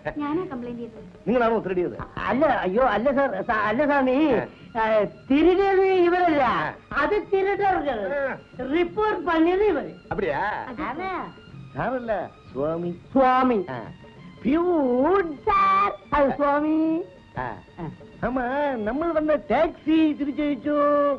ഞാനാ കംപ്ലൈന്റ് ചെയ്തത് നിങ്ങളാണോ ഉത്തരടിയത് അല്ല അയ്യോ അല്ല സാർ സ- അല്ല സ്വാമി തിരിഞ്ഞത് ഇവരല്ല അത് തിരുടர்கள் റിപ്പോർട്ട് പണിയത് ഇവര് அப்படியா അതാ സാറല്ല സ്വാമി സ്വാമി ആ. പ്യൂൺ സാർ അത് സ്വാമി ആ. ஆமா நம்ம வந்த டாக்ஸி திருச்சழிச்சோ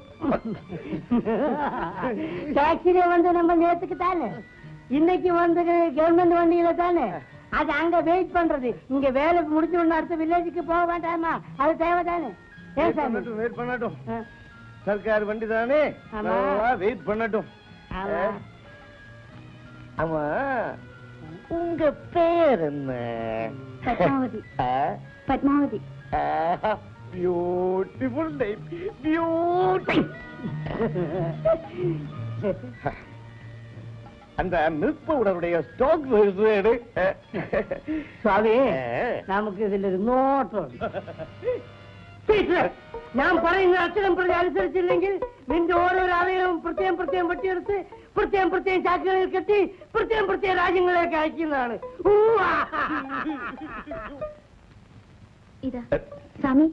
டாக்ஸில வந்து நம்ம நேத்துக்கு தானே இன்னைக்கு வந்து கவர்மெண்ட் வண்டியில தானே அது அங்க வெயிட் பண்றது இங்க வேலை முடிஞ்ச உடனே அடுத்த வில்லேஜுக்கு போக வேண்டாமா அது தேவைதானே ஏன் சாமி வெயிட் பண்ணட்டும் ஆ, சர்க்கார் வண்டி தானே ஆமா. வெயிட் பண்ணட்டும் ஆமா. ஆமா உங்க பேர் என்ன Padmavathi Padmavathi beautiful name beauty அந்த நிற்பவுடனுடைய ஸ்டாக் வேறு സ്വാമി നമുക്ക് ഇതിലൊരു നോട്ടുണ്ട് ടീച്ചർ ഞാൻ പറയുന്ന അക്ഷരം പ്രതി അനുസരിച്ചില്ലെങ്കിൽ നിന്റെ ഓരോരോ അവയവവും പ്രത്യേകം പ്രത്യേകം വെട്ടിയെടുത്ത് പ്രത്യേകം പ്രത്യേകം ചാക്കുകളിൽ കെട്ടി പ്രത്യേകം പ്രത്യേകം രാജ്യങ്ങളിലേക്ക് അയക്കുന്നതാണ് ഊവാ. ഇതാ സ്വാമി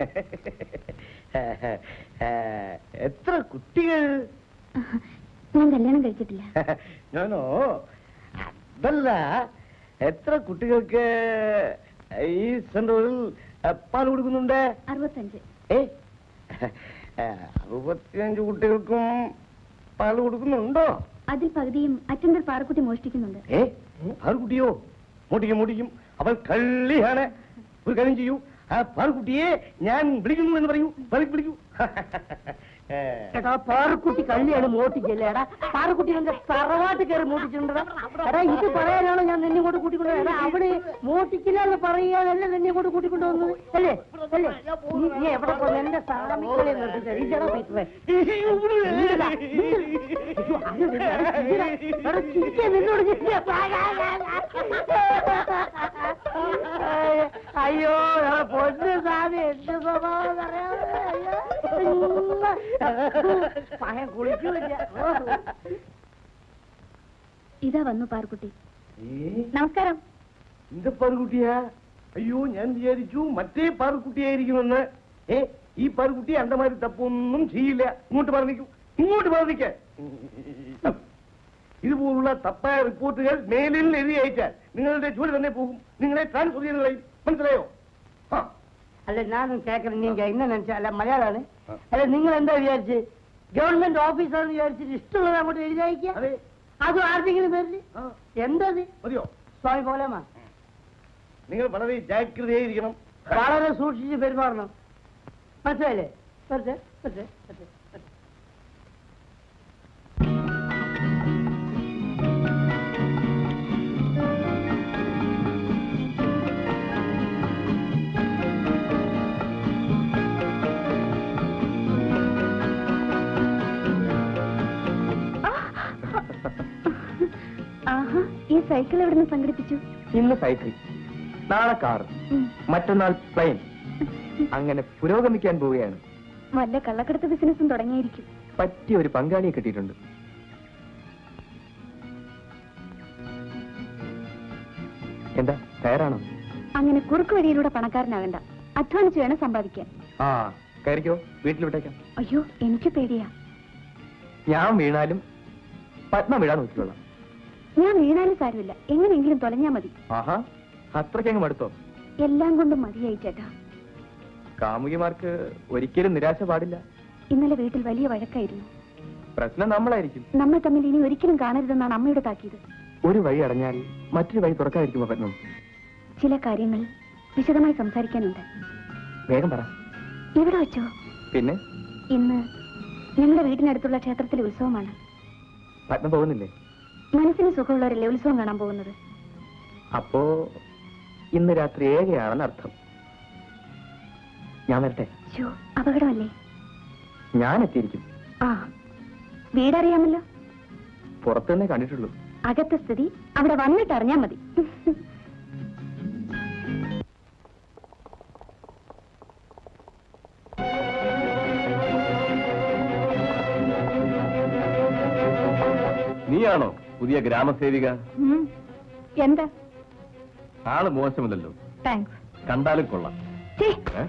എത്ര കുട്ടികൾ ഞാൻ കല്യാണം കഴിച്ചിട്ടില്ല ഞാനോ അതല്ല എത്ര കുട്ടികൾക്ക് ഈ സെന്ററിൽ പാൽ കൊടുക്കുന്നുണ്ട് അറുപത്തഞ്ച് ഏ അറുപത്തിയഞ്ച് കുട്ടികൾക്കും പാൽ കൊടുക്കുന്നുണ്ടോ അതിൽ പകുതിയും അറ്റൻഡർ പാറക്കുട്ടി മോഷ്ടിക്കുന്നുണ്ട് ഏ പാൽക്കുട്ടിയോ മോട്ടിക്കും മോട്ടിക്കും അവൻ കള്ളിയാണ് ഒരു കാര്യം ചെയ്യൂ ആ പാൽക്കുട്ടിയെ ഞാൻ വിളിക്കുന്നു എന്ന് പറയൂ വിളി- വിളിക്കൂ ഏ, എടാ പാറക്കുട്ടി കള്ളിയാണ് മോട്ടിക്കല്ലേ എടാ പാറക്കുട്ടി എന്റെ തറവാട്ട് കയറി മോട്ടിച്ചിട്ടുണ്ടടാ എടാ ഇത് പറയാനാണോ ഞാൻ നിന്നെ കൊണ്ട് കൂട്ടിക്കൊണ്ട് എടാ അവിടെ മോട്ടിക്കില്ല എന്ന് പറയാനല്ലേ നിന്നെ കൊണ്ട് കൂട്ടിക്കൊണ്ട് വന്നത് അല്ലേ അല്ലേ നീ നീ എവിടെ പോകുന്നു എന്റെ സാമിക്കളെ നിർത്തിച്ചാ ഇല്ലടാ പീറ്ററെ ഇല്ലടാ, ഇല്ല. അയ്യോ, അത് എടാ, ചിരിയെടാ. എടാ, ചിരിക്കാ, നിന്നോട് ചിരിക്കാ. അയ്യോ എടാ, പൊന്ന് സാമി എന്ത് സ്വഭാവം അറിയാമോ? അയ്യോ. പഹയൻ കുളിക്കൂല ഓ. ഇതാ വന്നു പാറക്കുട്ടി ഏ, നമസ്കാരം இந்த പാറുകുട്ടിയാ അയ്യോ ഞാൻ വിചാരിച്ചു മറ്റേ പാറുക്കുട്ടിയായിരിക്കുമെന്ന് ഏ ഈ പാറുക്കുട്ടി അണ്ട മാതിരി തപ്പൊന്നും ചെയ്യില്ല ഇങ്ങോട്ട് പറഞ്ഞിക്കൂ ഇങ്ങോട്ട് പറഞ്ഞിക്ക ഇതുപോലുള്ള തപ്പായ റിപ്പോർട്ടുകൾ മേലിൽ എഴുതി അയച്ചാൽ നിങ്ങളുടെ ജോലി തന്നെ പോകും നിങ്ങളെ ട്രാൻസ്ഫർ ചെയ്ത് കളയും മനസ്സിലായോ ആ അല്ല ഞാനും കേക്കണം നീങ്ക എന്നെ നിனைச்சா അല്ല മലയാളാണ് അല്ല നിങ്ങൾ എന്താ വിചാരിച്ച് ഗവൺമെന്റ് ഓഫീസാണെന്ന് വിചാരിച്ചിട്ട് ഇഷ്ടമുള്ളത് അങ്ങോട്ട് എഴുതി അയക്കുക അതെ അതും ആർക്കെങ്കിലും പേരില് ആ, എന്തത് മതിയോ സ്വാമി പോലെമാ നിങ്ങൾ വളരെ ജാഗ്രതയായിരിക്കണം വളരെ സൂക്ഷിച്ച് പെരുമാറണം മനസ്സിലായില്ലേ വെറുതെ വെറുതെ വെറുതെ വെറുതെ. ആഹാ ഈ സൈക്കിൾ എവിടുന്ന് സംഘടിപ്പിച്ചു ഇന്ന് സൈക്കിൾ നാളെ കാർ ഉം. മറ്റന്നാൾ പ്ലെയിൻ അങ്ങനെ പുരോഗമിക്കാൻ പോവുകയാണ് വല്ല കള്ളക്കടത്ത് ബിസിനസ്സും തുടങ്ങിയിരിക്കും പറ്റിയ ഒരു പങ്കാളിയെ കിട്ടിയിട്ടുണ്ട് എന്താ തയ്യാറാണോ അങ്ങനെ കുറുക്ക് വഴിയിലൂടെ പണക്കാരനാകണ്ട അധ്വാനിച്ച് വേണം സമ്പാദിക്കാൻ ആ കയറിക്കോ വീട്ടിൽ വിട്ടേക്കാം അയ്യോ എനിക്ക് പേടിയാ ഞാൻ വീണാലും പത്മ വീഴാൻ നോക്കിക്കൊള്ളാം ഞാൻ വീണാലും സാരമില്ല എങ്ങനെയെങ്കിലും തൊലഞ്ഞാ മതി ആഹാ അത്രയ്ക്കങ്ങ് മടുത്തോ എല്ലാം കൊണ്ടും മതിയായി ചേട്ടാ കാമുകിമാർക്ക് ഒരിക്കലും നിരാശ പാടില്ല ഇന്നലെ വീട്ടിൽ വലിയ വഴക്കായിരുന്നു പ്രശ്നം നമ്മളായിരിക്കും നമ്മൾ തമ്മിൽ ഇനി ഒരിക്കലും കാണരുതെന്നാണ് അമ്മയുടെ താക്കീത് ഒരു വഴി അടഞ്ഞാൽ മറ്റൊരു വഴി തുറക്കാതിരിക്കുമോ പത്മം ചില കാര്യങ്ങൾ വിശദമായി സംസാരിക്കാനുണ്ട് വേഗം പറ എവിടെ വെച്ചോ പിന്നെ ഇന്ന് ഞങ്ങളുടെ വീടിനടുത്തുള്ള ക്ഷേത്രത്തിലെ ഉത്സവമാണ് പത്മ പോകുന്നില്ലേ മനസ്സിന് സുഖമുള്ളവരല്ലേ ഉത്സവം കാണാൻ പോകുന്നത് അപ്പോ ഇന്ന് രാത്രി ഏകയാണെന്ന് അർത്ഥം ഞാൻ വരട്ടെ ശോ അപകടമല്ലേ ഞാൻ എത്തിയിരിക്കും ആ വീടറിയാമല്ലോ പുറത്തു തന്നെ കണ്ടിട്ടുള്ളൂ അകത്തെ സ്ഥിതി അവിടെ വന്നിട്ട് അറിഞ്ഞാ മതി നീയാണോ പുതിയ ഗ്രാമസേവിക ഉം. എന്താ ആള് മോശമില്ലല്ലോ താങ്ക്സ് കണ്ടാലും കൊള്ളാം ഛേ, ഏ?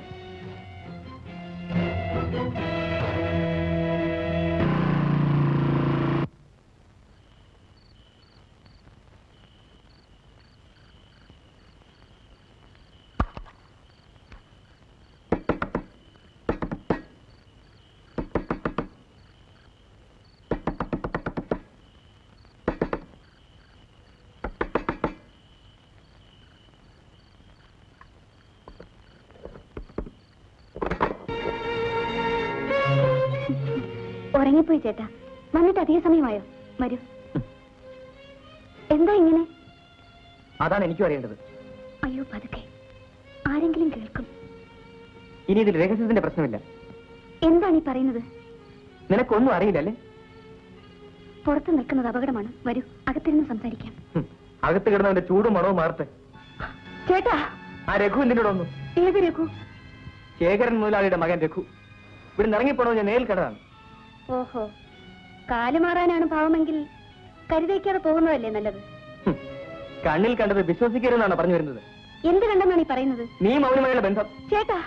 ഉറങ്ങിപ്പോയി ചേട്ടാ വന്നിട്ട് അധിക സമയമായോ വരൂ എന്താ ഇങ്ങനെ അതാണ് എനിക്കും അറിയേണ്ടത് അയ്യോ പതുക്കെ ആരെങ്കിലും കേൾക്കും ഇനി ഇതിൽ രഹസ്യത്തിന്റെ പ്രശ്നമില്ല എന്താണ് ഈ പറയുന്നത് നിനക്കൊന്നും അറിയില്ലല്ലേ പുറത്ത് നിൽക്കുന്നത് അപകടമാണ് വരൂ അകത്തിരുന്ന് സംസാരിക്കാം ഹും, അകത്ത് കിടന്നവന്റെ ചൂടും മണവും മാറട്ടെ ചേട്ടാ ആ രഘു എന്തിനോട് വന്നു ഏത് രഘു ശേഖരൻ മുതലാളിയുടെ മകൻ രഘു ഇവിടെ ഇറങ്ങിപ്പോണോ ഞാൻ നേരിൽ കണ്ടതാണ് ഓഹോ കാല് മാറാനാണ് ഭാവമെങ്കിൽ കരുതയ്ക്കാതെ പോകുന്നതല്ലേ നല്ലത് ഹും, കണ്ണിൽ കണ്ടത് വിശ്വസിക്കരുതെന്നാണ് പറഞ്ഞു വരുന്നത് എന്ത് കണ്ടെന്നാണ് ഈ പറയുന്നത് നീ മൗനമായുള്ള ബന്ധം ചേട്ടാ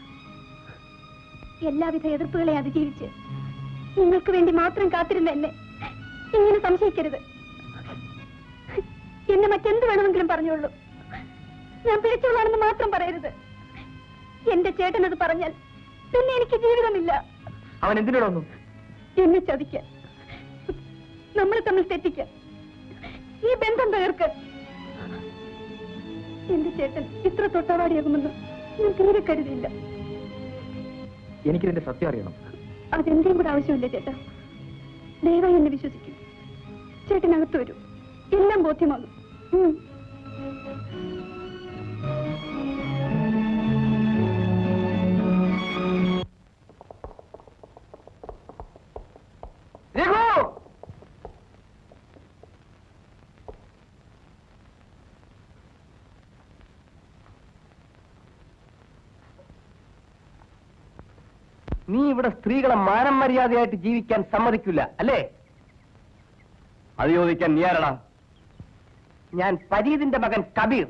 എല്ലാവിധ എതിർപ്പുകളെ അതിജീവിച്ച് നിങ്ങൾക്ക് വേണ്ടി മാത്രം കാത്തിരുന്ന എന്നെ ഇങ്ങനെ സംശയിക്കരുത് എന്നെ മറ്റെന്ത് വേണമെങ്കിലും പറഞ്ഞോളൂ ഞാൻ പിഴച്ചവളാണെന്ന് മാത്രം പറയരുത് എന്റെ ചേട്ടനത് പറഞ്ഞാൽ പിന്നെ എനിക്ക് ജീവിതമില്ല അവൻ എന്തിനോട് വന്നു എന്നെ ചതിക്കാൻ നമ്മൾ തമ്മിൽ തെറ്റിക്കാൻ ഈ ബന്ധം തകർക്കാൻ എന്റെ ചേട്ടൻ ഇത്ര തൊട്ടവാടിയാകുമെന്ന് ഞാൻ തീരെ കരുതിയില്ല എനിക്കിതിന്റെ സത്യം അറിയണം അതെന്റെയും കൂടെ ആവശ്യമില്ല ചേട്ടാ ദയവായി എന്നെ വിശ്വസിക്കൂ ചേട്ടനകത്ത് വരൂ എല്ലാം ബോധ്യമാകും ഉം. രഘു നീ ഇവിടെ സ്ത്രീകളെ മാനം മര്യാദയായിട്ട് ജീവിക്കാൻ സമ്മതിക്കില്ല അല്ലേ അത് ചോദിക്കാൻ നീ ആരടാ ഞാൻ പരീതിന്റെ മകൻ കബീർ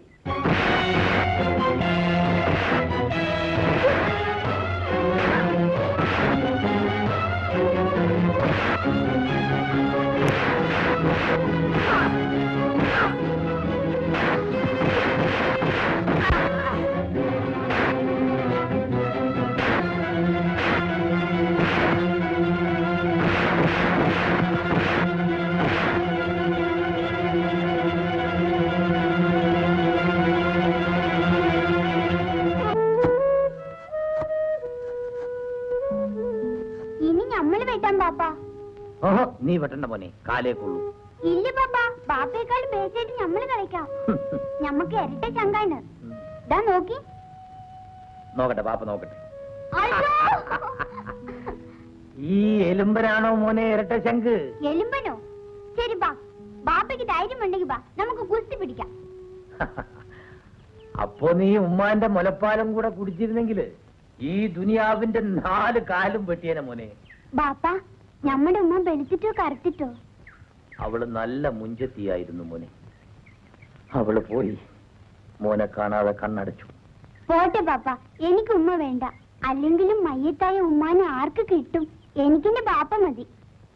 ഇനി ഞമ്മള് വെട്ടാൻ പാപ്പാ ഓഹോ നീ വെട്ടണ്ട മോനെ കാലേക്കുള്ളൂ ഇല്ല പാപ്പാ ബാപ്പയെക്കാൾ ബേസായിട്ട് ഞമ്മള് കളിക്കാം ഞമ്മക്ക് ഇരട്ട ചങ്കാണ് ദാ നോക്കി നോക്കട്ടെ പാപ്പ നോക്കട്ടെ അയ്യോ! ഈ എലുമ്പനാണോ മോനെ ഇരട്ട ശങ്ക് എലുമ്പനോ ശരി ബാ ബാപ്പയ്ക്ക് ധൈര്യം ഉണ്ടെങ്കിൽ ബാ നമുക്ക് കുസ്തി പിടിക്കാം അപ്പോ നീ ഉമ്മാന്റെ മുലപ്പാലം കൂടെ കുടിച്ചിരുന്നെങ്കില് ഈ ദുനിയാവിന്റെ നാല് കാലും വെട്ടിയേനെ മോനെ ബാപ്പ നമ്മുടെ ഉമ്മ വെളുത്തിട്ടോ കറുത്തിട്ടോ അവള് നല്ല മുഞ്ചത്തിയായിരുന്നു മോനെ അവള് പോയി മോനെ കാണാതെ കണ്ണടച്ചു പോട്ടെ പാപ്പ എനിക്ക് ഉമ്മ വേണ്ട അല്ലെങ്കിലും മയ്യത്തായ ഉമ്മാനെ ആർക്ക് കിട്ടും എനിക്കെന്റെ ബാപ്പ മതി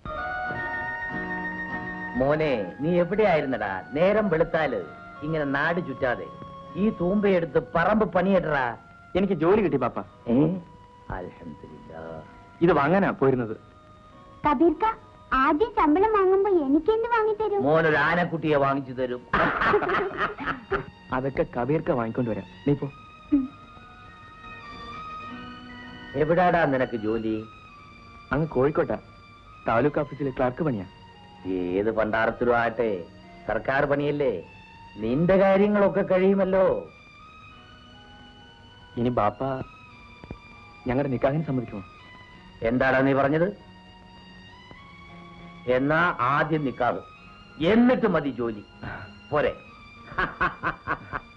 മോനെ നീ എവിടെയായിരുന്നടാ നേരം വെളുത്താല് ഇങ്ങനെ നാട് ചുറ്റാതെ ഈ തൂമ്പയെടുത്ത് പറമ്പ് പണിയിട്ടടാ എനിക്ക് ജോലി കിട്ടി പാപ്പ ഏ അൽഹംദുലില്ലാ ഇത് വാങ്ങാനാ പോയിരുന്നത് കബീർക്ക ആദ്യം ശമ്പളം വാങ്ങുമ്പോ എനിക്കെന്ത് വാങ്ങിത്തരും മോനൊരു ആനക്കുട്ടിയെ വാങ്ങിച്ചു തരും അതൊക്കെ കബീർക്ക വാങ്ങിക്കൊണ്ട് വരാം നീ പോ എവിടാടാ നിനക്ക് ജോലി അങ്ങ് കോഴിക്കോട്ടാ താലൂക്ക് ഓഫീസിലെ ക്ലർക്ക് പണിയാ ഏത് പണ്ടാരത്തിലും ആട്ടെ സർക്കാർ പണിയല്ലേ നിന്റെ കാര്യങ്ങളൊക്കെ കഴിയുമല്ലോ ഇനി ബാപ്പ ഞങ്ങളുടെ നിക്കാഹിന് സമ്മതിക്കുമോ എന്താടാ നീ പറഞ്ഞത് എന്നാ ആദ്യം നിക്കാതെ എന്നിട്ട് മതി ജോലി പോരെ